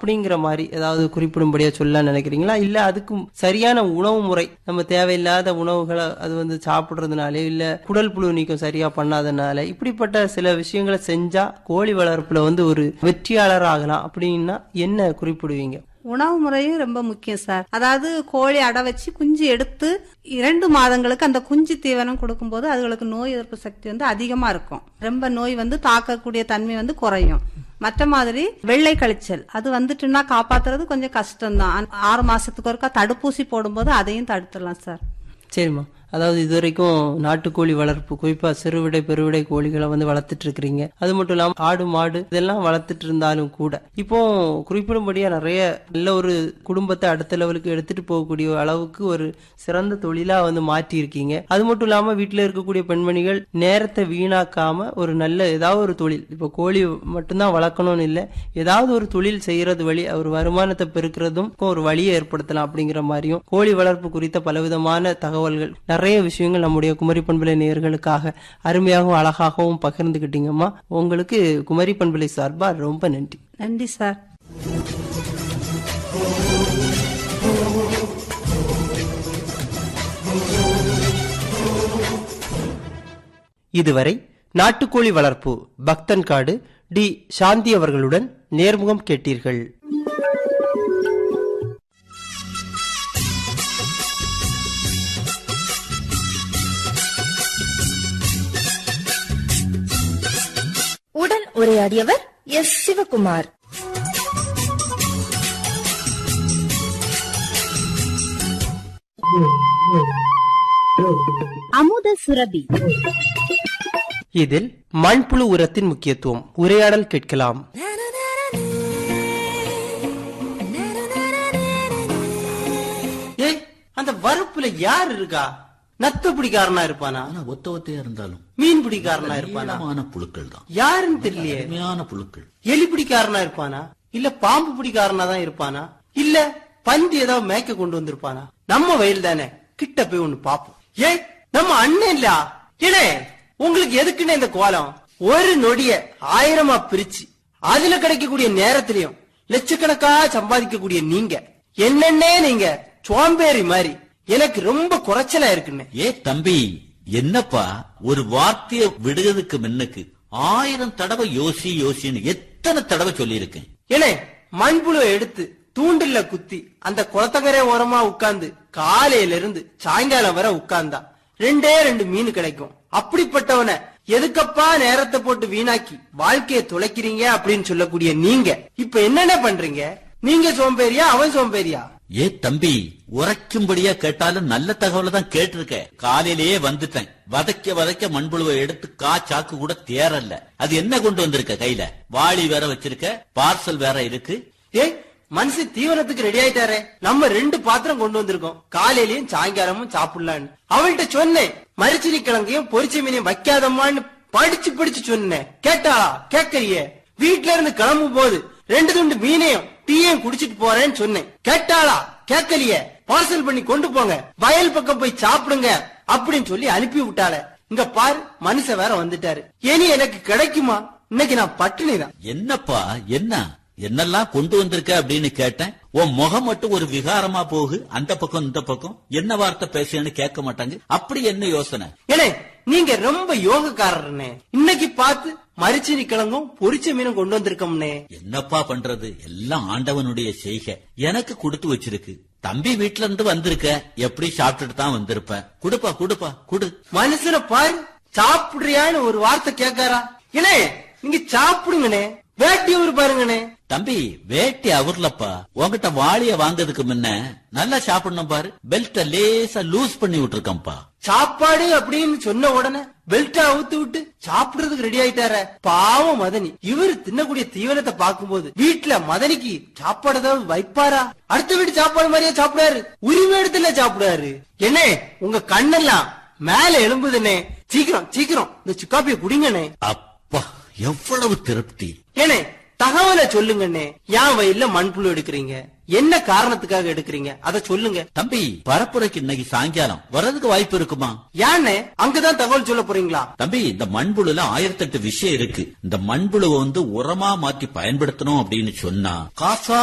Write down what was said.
அப்படிங்கிற மாதிரி ஏதாவது குறிப்பிடும்படியா சொல்ல நினைக்கிறீங்களா இல்ல அதுக்கும் சரியான உணவு முறை நம்ம தேவையில்லாத உணவுகளை அது வந்து சாப்பிடுறதுனால இல்ல குடல் புழு நீக்கம் சரியா பண்ணாதனால இப்படிப்பட்ட சில விஷயங்களை செஞ்சா கோழி வளர்ப்புல வந்து ஒரு வெற்றியாளர் ஆகலாம் அப்படின்னா என்ன குறிப்பிடுவீங்க உணவு முறையும் ரொம்ப முக்கியம் சார் அதாவது கோழி அடை வச்சு குஞ்சு எடுத்து இரண்டு மாதங்களுக்கு அந்த குஞ்சு தீவனம் கொடுக்கும்போது அதுகளுக்கு நோய் எதிர்ப்பு சக்தி வந்து அதிகமா இருக்கும் ரொம்ப நோய் வந்து தாக்கக்கூடிய தன்மை வந்து குறையும் மற்ற மாதிரி வெள்ளை கழிச்சல் அது வந்துட்டுன்னா காப்பாத்துறது கொஞ்சம் கஷ்டம்தான் ஆறு மாசத்துக்கு ஒருக்கா தடுப்பூசி போடும்போது அதையும் தடுத்துடலாம் சார் சரிம்மா அதாவது இது வரைக்கும் நாட்டுக்கோழி வளர்ப்பு குறிப்பா சிறுவிடை பெருவிடை கோழிகளை வந்து வளர்த்துட்டு இருக்கிறீங்க அது மட்டும் இல்லாம ஆடு மாடு இதெல்லாம் வளர்த்துட்டு இருந்தாலும் கூட இப்போ குறிப்பிடும்படியா நிறைய நல்ல ஒரு குடும்பத்தை அடுத்த லெவலுக்கு எடுத்துட்டு போகக்கூடிய அளவுக்கு ஒரு சிறந்த தொழிலா வந்து மாற்றி இருக்கீங்க அது மட்டும் இல்லாம வீட்டுல இருக்கக்கூடிய பெண்மணிகள் நேரத்தை வீணாக்காம ஒரு நல்ல ஏதாவது ஒரு தொழில் இப்போ கோழி மட்டும்தான் வளர்க்கணும்னு இல்லை ஏதாவது ஒரு தொழில் செய்யறது வழி ஒரு வருமானத்தை பெருக்கிறதும் ஒரு வழியை ஏற்படுத்தலாம் அப்படிங்கிற மாதிரியும் கோழி வளர்ப்பு குறித்த பலவிதமான தகவல்கள் நிறைய விஷயங்கள் நம்முடைய குமரி பண்பலை நேயர்களுக்காக அருமையாகவும் அழகாகவும் பகிர்ந்துகிட்டீங்கம்மா உங்களுக்கு குமரி பண்பலை சார்பா ரொம்ப நன்றி நன்றி சார் இதுவரை நாட்டுக்கோழி வளர்ப்பு பக்தன்காடு டி சாந்தி அவர்களுடன் நேர்முகம் கேட்டீர்கள் உடன் உரையாடியவர் எஸ் சிவகுமார் அமுத சுரபி இதில் மண்புழு உரத்தின் முக்கியத்துவம் உரையாடல் கேட்கலாம் ஏய் அந்த வறுப்புல யார் இருக்கா நத்த பிடிக்காரனா இருப்பானா ஆனா ஒத்த ஒத்தையா இருந்தாலும் மீன் பிடிக்காரனா இருப்பானா நீளமான புழுக்கள் தான் யாருன்னு தெரியலையே அருமையான புழுக்கள் எலி பிடிக்காரனா இருப்பானா இல்ல பாம்பு பிடிக்காரனா தான் இருப்பானா இல்ல பந்தி ஏதாவது மேய்க்க கொண்டு வந்திருப்பானா நம்ம வயல் தானே கிட்ட போய் ஒண்ணு பாப்போம் ஏய் நம்ம அண்ணன் இல்ல இனே உங்களுக்கு எதுக்குன்னு இந்த கோலம் ஒரு நொடிய ஆயிரமா பிரிச்சு அதுல கிடைக்கக்கூடிய நேரத்திலையும் லட்சக்கணக்கா சம்பாதிக்கக்கூடிய நீங்க என்னன்னே நீங்க சோம்பேறி மாதிரி எனக்கு ரொம்ப குறைச்சலா இருக்குன்னு ஏ தம்பி என்னப்பா ஒரு வார்த்தைய விடுறதுக்கு முன்னுக்கு ஆயிரம் தடவை யோசி யோசின்னு எத்தனை தடவை சொல்லியிருக்கேன் ஏனே மண்புழுவை எடுத்து தூண்டில்ல குத்தி அந்த குளத்தங்கரை ஓரமா உட்கார்ந்து காலையில இருந்து சாயங்காலம் வரை உட்கார்ந்தா ரெண்டே ரெண்டு மீன் கிடைக்கும் அப்படிப்பட்டவனை எதுக்கப்பா நேரத்தை போட்டு வீணாக்கி வாழ்க்கையை துளைக்கிறீங்க அப்படின்னு சொல்லக்கூடிய நீங்க இப்ப என்னென்ன பண்றீங்க நீங்க சோம்பேறியா அவன் சோம்பேறியா ஏ தம்பி உரைக்கும்படியா கேட்டாலும் நல்ல தகவலை தான் கேட்டிருக்க காலையிலேயே வந்துட்டேன் வதைக்க வதைக்க மண்புழுவை எடுத்து கா சாக்கு கூட தேரல அது என்ன கொண்டு வந்திருக்க கையில வாளி வேற வச்சிருக்க பார்சல் வேற இருக்கு ஏய் மனுஷன் தீவனத்துக்கு ரெடி ஆயிட்டாரே நம்ம ரெண்டு பாத்திரம் கொண்டு வந்திருக்கோம் காலையிலயும் சாயங்காலமும் சாப்பிடலான்னு அவள்கிட்ட சொன்னேன் மரிச்சினி கிழங்கையும் பொரிச்ச மீனையும் வைக்காதம்மான்னு படிச்சு படிச்சு சொன்னேன் கேட்டாளா கேட்கறியே வீட்ல இருந்து கிளம்பும் போது ரெண்டு துண்டு மீனையும் டீயையும் குடிச்சிட்டு போறேன்னு சொன்னேன் கேட்டாளா கேட்கலையே பார்சல் பண்ணி கொண்டு போங்க வயல் பக்கம் போய் சாப்பிடுங்க அப்படின்னு சொல்லி அனுப்பி விட்டாளே இங்க பாரு மனுஷன் வேற வந்துட்டாரு இனி எனக்கு கிடைக்குமா இன்னைக்கு நான் பட்டினி தான் என்னப்பா என்ன என்னெல்லாம் கொண்டு வந்திருக்க அப்படின்னு கேட்டேன் உன் முகம் மட்டும் ஒரு விகாரமா போகு அந்த பக்கம் இந்த பக்கம் என்ன வார்த்தை பேசுன்னு கேட்க மாட்டாங்க அப்படி என்ன யோசனை ஏனே நீங்க ரொம்ப யோகக்காரர்னே இன்னைக்கு பார்த்து மரிச்சினி கிழங்கும் பொரிச்ச மீனும் கொண்டு வந்திருக்கோம்னே என்னப்பா பண்றது எல்லாம் ஆண்டவனுடைய செய்கை எனக்கு கொடுத்து வச்சிருக்கு தம்பி வீட்ல இருந்து வந்திருக்க எப்படி சாப்பிட்டுட்டு தான் வந்திருப்பேன் குடுப்பா குடுப்பா குடு மனுஷனை பாரு சாப்பிடுறியான்னு ஒரு வார்த்தை கேட்காரா ஏனே நீங்க சாப்பிடுங்கண்ணே வேட்டி ஊர் பாருங்கண்ணே தம்பி வேட்டி அவர்லப்பா உன்கிட்ட வாளிய வாங்குறதுக்கு முன்ன நல்லா சாப்பிடணும் பாரு பெல்ட்ட லேசா லூஸ் பண்ணி விட்டுருக்கேன்ப்பா சாப்பாடு அப்படின்னு சொன்ன உடனே பெல்ட் அவுத்து விட்டு சாப்பிடுறதுக்கு ரெடி ஆயிட்டார பாவம் மதனி இவரு தின்னக்கூடிய தீவனத்தை பார்க்கும்போது வீட்டுல மதனிக்கு சாப்பாடு ஏதாவது வைப்பாரா அடுத்த வீட்டு சாப்பாடு மாதிரியே சாப்பிடாரு உரிமை இடத்துல சாப்பிடாரு என்ன உங்க கண்ணெல்லாம் மேல எழும்புதுண்ணே சீக்கிரம் சீக்கிரம் இந்த சுக்காப்பிய குடிங்கண்ணே அப்பா எவ்வளவு திருப்தி ஏனே தகவலை சொல்லுங்கண்ணே ஏன் வயல்ல மண்புழு எடுக்கிறீங்க என்ன காரணத்துக்காக எடுக்கிறீங்க அத சொல்லுங்க தம்பி பரப்புரைக்கு இன்னைக்கு சாயங்காலம் வர்றதுக்கு வாய்ப்பு இருக்குமா ஏன்னே அங்கதான் தகவல் சொல்ல போறீங்களா தம்பி இந்த மண்புழுல ஆயிரத்தெட்டு விஷயம் இருக்கு இந்த மண்புழுவை வந்து உரமா மாற்றி பயன்படுத்தணும் அப்படின்னு சொன்னா காசா